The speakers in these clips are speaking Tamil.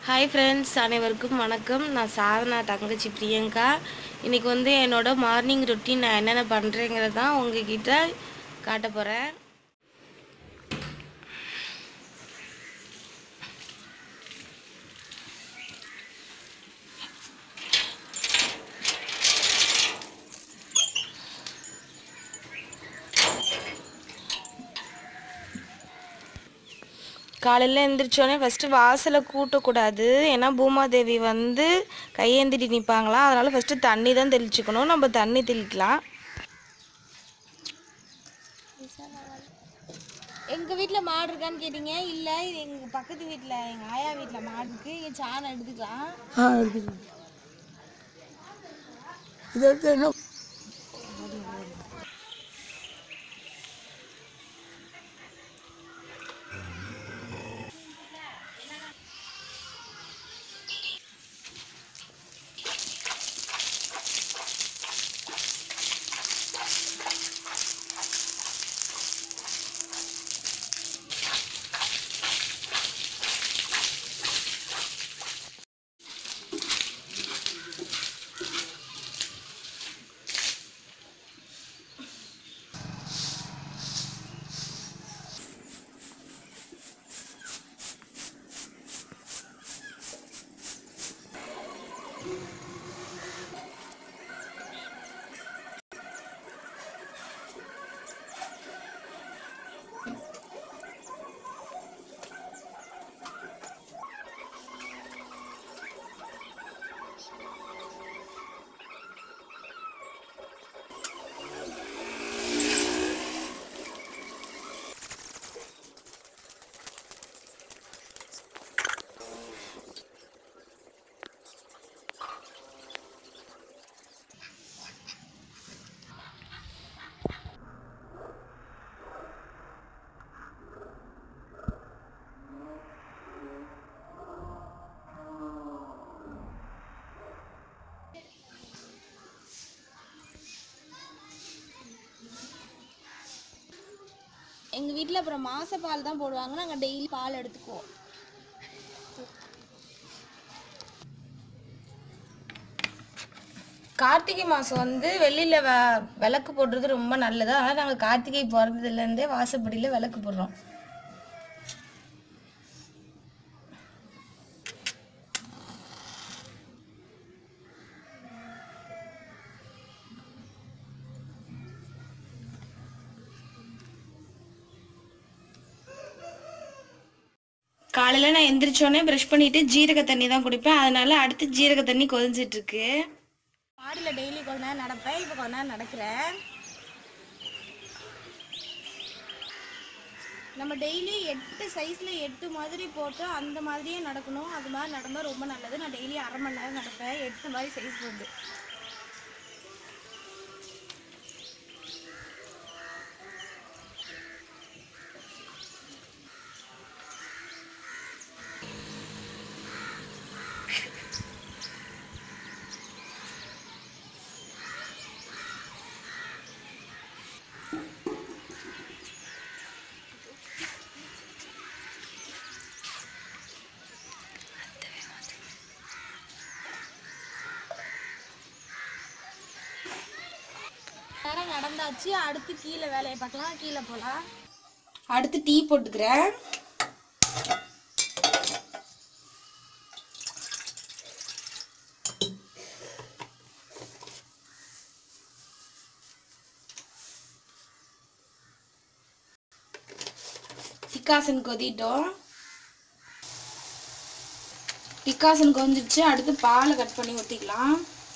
ஹாய் ஃப்ரெண்ட்ஸ் அனைவருக்கும் வணக்கம் நான் சாதனா தங்கச்சி பிரியங்கா இன்றைக்கி வந்து என்னோட மார்னிங் ரொட்டீன் நான் என்னென்ன பண்ணுறேங்கிறது தான் உங்ககிட்ட காட்ட போகிறேன் காலையில் எழுந்திரிச்சோடனே ஃபஸ்ட்டு வாசலை கூட்டக்கூடாது ஏன்னா பூமாதேவி வந்து கையேந்திரி நிற்பாங்களாம் அதனால் ஃபஸ்ட்டு தண்ணி தான் தெளிச்சுக்கணும் நம்ம தண்ணி தெளிக்கலாம் எங்கள் வீட்டில் மாடு இருக்கான்னு கேட்டீங்க இல்லை இது எங்கள் பக்கத்து வீட்டில் எங்கள் ஆயா வீட்டில் மாடு இருக்கு இங்கே சாணம் எடுத்துக்கலாம் ஆ எடுத்துக்கோங்க இதை எடுத்து என்ன எங்கள் வீட்டில் அப்புறம் மாச பால் தான் போடுவாங்க நாங்கள் டெய்லி பால் எடுத்துக்குவோம் கார்த்திகை மாதம் வந்து வெளியில் வ விளக்கு போடுறது ரொம்ப நல்லது அதனால் நாங்கள் கார்த்திகை பிறந்ததுலேருந்தே வாசப்படியில் விளக்கு போடுறோம் காலையில் நான் எந்திரிச்சோடனே ப்ரஷ் பண்ணிவிட்டு ஜீரக தண்ணி தான் குடிப்பேன் அதனால அடுத்து ஜீரக தண்ணி கொதிஞ்சிட்டு இருக்கு மாடியில் டெய்லி கொஞ்ச நேரம் நடப்பேன் இப்போ கொஞ்ச நேரம் நடக்கிறேன் நம்ம டெய்லி எட்டு சைஸில் எட்டு மாதிரி போட்டு அந்த மாதிரியே நடக்கணும் அது மாதிரி நடந்தால் ரொம்ப நல்லது நான் டெய்லி அரை மணி நேரம் நடப்பேன் எட்டு மாதிரி சைஸ் போட்டு நேரம் நடந்தாச்சு அடுத்து கீழே வேலையை பார்க்கலாம் கீழே போகலாம் அடுத்து டீ போட்டுக்கிறேன் டிக்காசன் கொதிட்டோம் டிக்காசன் கொதிச்சிருச்சு அடுத்து பாலை கட் பண்ணி ஊற்றிக்கலாம்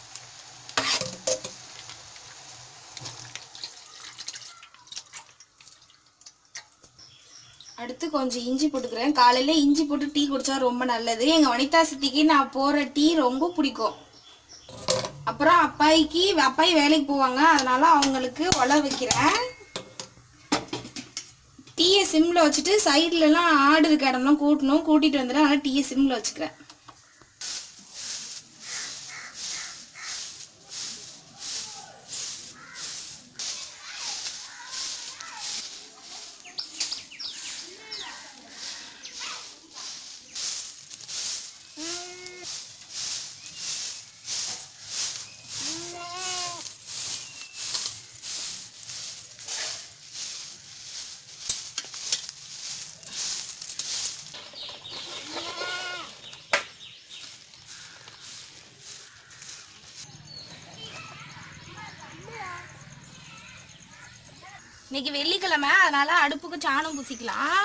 அடுத்து கொஞ்சம் இஞ்சி போட்டுக்கிறேன் காலையில இஞ்சி போட்டு டீ குடிச்சா ரொம்ப நல்லது எங்க வனிதா சித்திக்கு நான் போற டீ ரொம்ப பிடிக்கும் அப்புறம் அப்பாய்க்கு அப்பாயி வேலைக்கு போவாங்க அதனால அவங்களுக்கு உல வைக்கிறேன் டீயை சிம்ல வச்சுட்டு சைட்லலாம் ஆடு இருக்க இடம்லாம் கூட்டணும் கூட்டிட்டு வந்துடுறேன் அதனால டீயை சிம்ல வச்சுக்கிறேன் இன்னைக்கு வெள்ளிக்கிழமை அதனால அடுப்புக்கு சாணம் பூசிக்கலாம்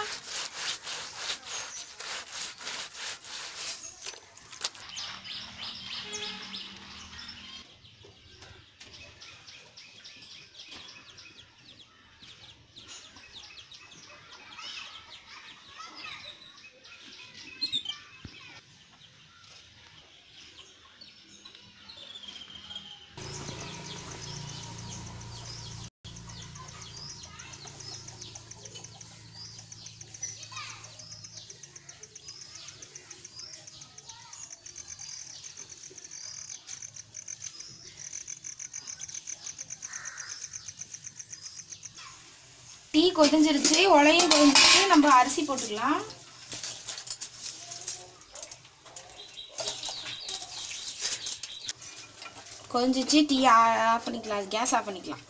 டீ கொதிஞ்சிருச்சு உலையும் கொதிஞ்சிருச்சு நம்ம அரிசி போட்டுக்கலாம் கொதிஞ்சிச்சு டீ ஆஃப் பண்ணிக்கலாம் கேஸ் ஆஃப் பண்ணிக்கலாம்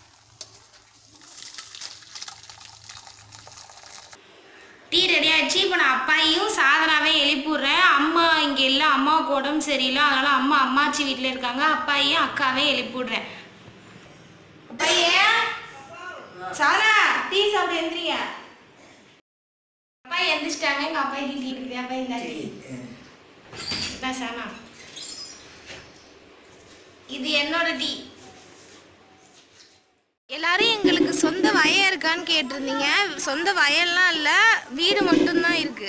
டீ ரெடி ஆயிடுச்சு இப்போ நான் அப்பாயையும் சாதனாவே எழுப்பிடுறேன் அம்மா இங்கே இல்லை அம்மாவுக்கு உடம்பு சரியில்லை அதனால அம்மா அம்மாச்சி வீட்டில் இருக்காங்க அப்பாயையும் அக்காவே எழுப்பிடுறேன் அப்பாயே சாரா டீ சாப்பிட்டு எந்திரிங்க அப்பா எந்திரிச்சிட்டாங்க எங்க அப்பா டீ இருக்குது அப்பா இந்த டீ இதான் சானா இது என்னோட டீ எல்லாரும் எங்களுக்கு சொந்த வயல் இருக்கான்னு கேட்டிருந்தீங்க சொந்த வயல்லாம் இல்லை வீடு மட்டும்தான் இருக்கு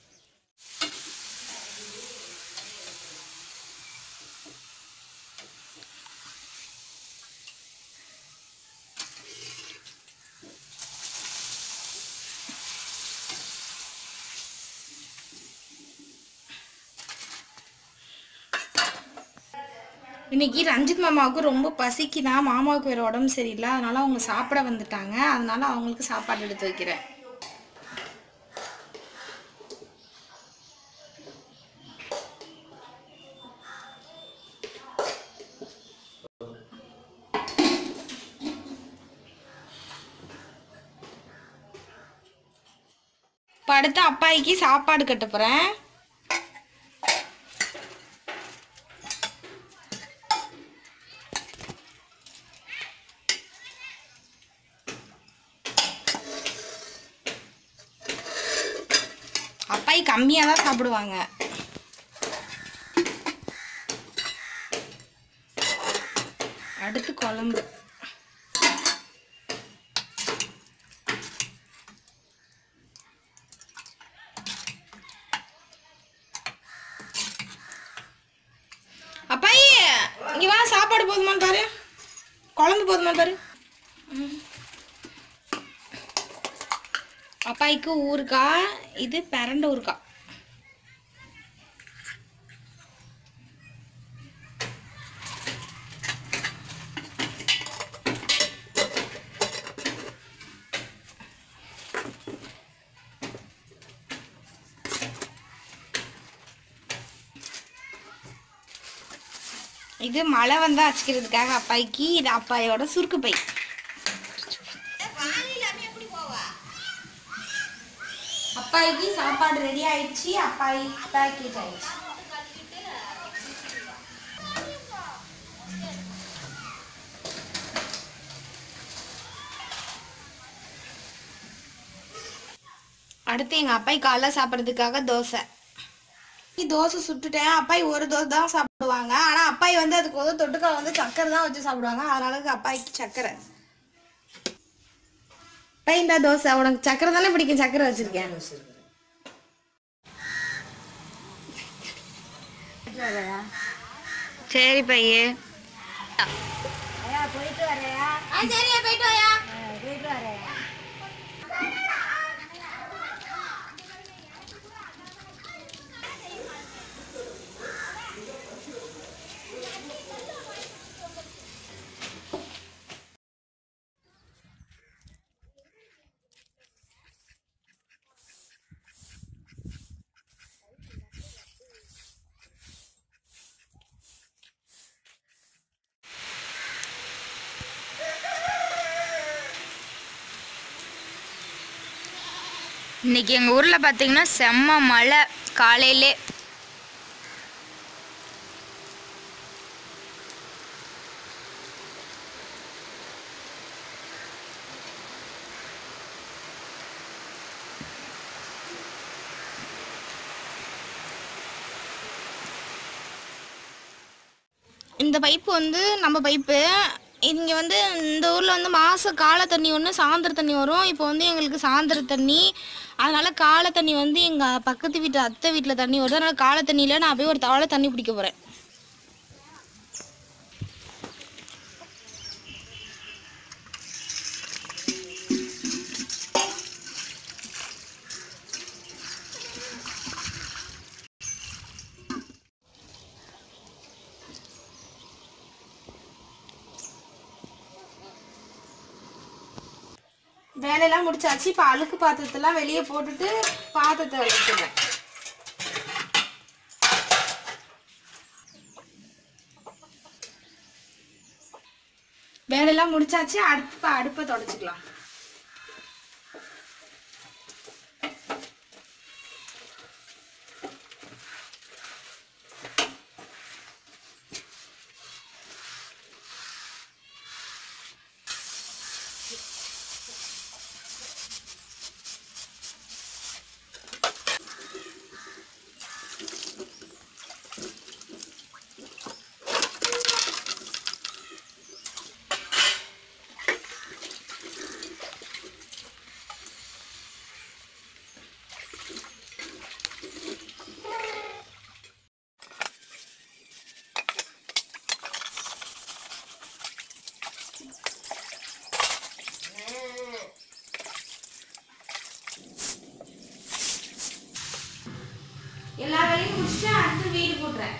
இன்னைக்கு ரஞ்சித் மாமாவுக்கு ரொம்ப பசிக்குதான் மாமாவுக்கு வேற உடம்பு சரியில்லை அதனால அவங்க சாப்பிட வந்துட்டாங்க அதனால அவங்களுக்கு சாப்பாடு எடுத்து வைக்கிறேன் இப்போ அடுத்து அப்பாய்க்கு சாப்பாடு கட்ட போகிறேன் அப்பாய் கம்மியாக தான் சாப்பிடுவாங்க அடுத்து குழம்பு அப்பாயி இங்க வா சாப்பாடு போதுமான்னு பாரு குழம்பு போதுமான்னு பாரு ம். அப்பாய்க்கு ஊறுகாய் இது பிரண்ட ஊறுகாய் இது மழை வந்தா அச்சுக்கிறதுக்காக அப்பாய்க்கு இது அப்பாயோட சுருக்கு பை அப்பாய்க்கு சாப்பாடு ரெடி ஆயிடுச்சு அப்பாய் பேக்கேஜ் ஆயிடுச்சு அடுத்து எங்க அப்பாய் காலைல சாப்பிட்றதுக்காக தோசை தோசை சுட்டுட்டேன் அப்பாய் ஒரு தோசை தான் சாப்பிடுவாங்க ஆனா அப்பாய் வந்து அதுக்கு வந்து தொட்டுக்க வந்து சக்கரை தான் வச்சு சாப்பிடுவாங்க அதனால அப்பாய்க்கு சக்கரை அப்பாய் இந்த தோசை உனக்கு சக்கரை தானே பிடிக்கும் சக்கரை வச்சிருக்கேன் சரி பையே போயிட்டு வரையா சரியா போயிட்டு வாயா போயிட்டு வரையா இன்னைக்கு எங்கள் ஊரில் பார்த்தீங்கன்னா செம்ம மழை காலையிலே இந்த பைப்பு வந்து நம்ம பைப்பு இங்கே வந்து இந்த ஊரில் வந்து மாத காலை தண்ணி ஒன்று சாயந்தர தண்ணி வரும் இப்போ வந்து எங்களுக்கு சாயந்தர தண்ணி அதனால் காலை தண்ணி வந்து எங்கள் பக்கத்து வீட்டு அத்தை வீட்டில் தண்ணி வருது அதனால் காலை தண்ணியில் நான் போய் ஒரு தவளை தண்ணி பிடிக்க போகிறேன் வேலையெல்லாம் முடிச்சாச்சு இப்போ அழுக்கு பாத்திரத்தெல்லாம் வெளியே போட்டுட்டு பாத்திரத்தை வச்சுக்கிறேன் வேலையெல்லாம் முடிச்சாச்சு அடுப்பு அடுப்பை தொடச்சிக்கலாம் எல்லா வேலையும் முடிச்சுட்டு அடுத்து வீடு போட்டுறேன்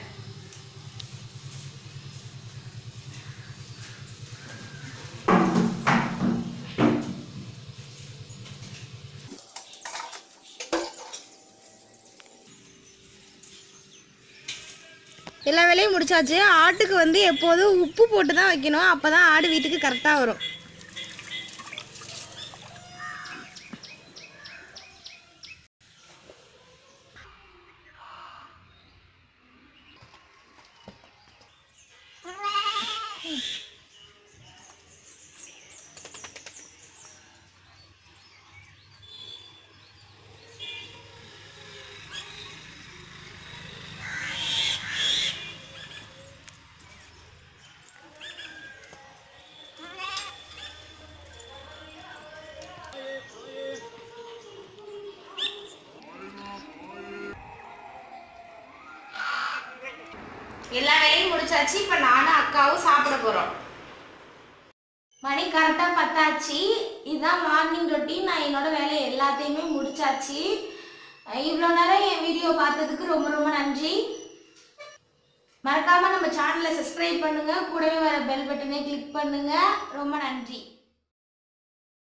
எல்லா வேலையும் முடிச்சாச்சு ஆட்டுக்கு வந்து எப்போதும் உப்பு போட்டு தான் வைக்கணும் அப்போ தான் ஆடு வீட்டுக்கு கரெக்டாக வரும் எல்லா வேலையும் முடிச்சாச்சு இப்போ நானும் அக்காவும் சாப்பிட போகிறோம் மணி கரெக்டாக பத்தாச்சு இதுதான் மார்னிங் ரொட்டீன் நான் என்னோட வேலையை எல்லாத்தையுமே முடிச்சாச்சு இவ்வளோ நேரம் என் வீடியோ பார்த்ததுக்கு ரொம்ப ரொம்ப நன்றி மறக்காமல் நம்ம சேனலை சப்ஸ்கிரைப் பண்ணுங்கள் கூடவே வர பெல் பட்டனை கிளிக் பண்ணுங்கள் ரொம்ப நன்றி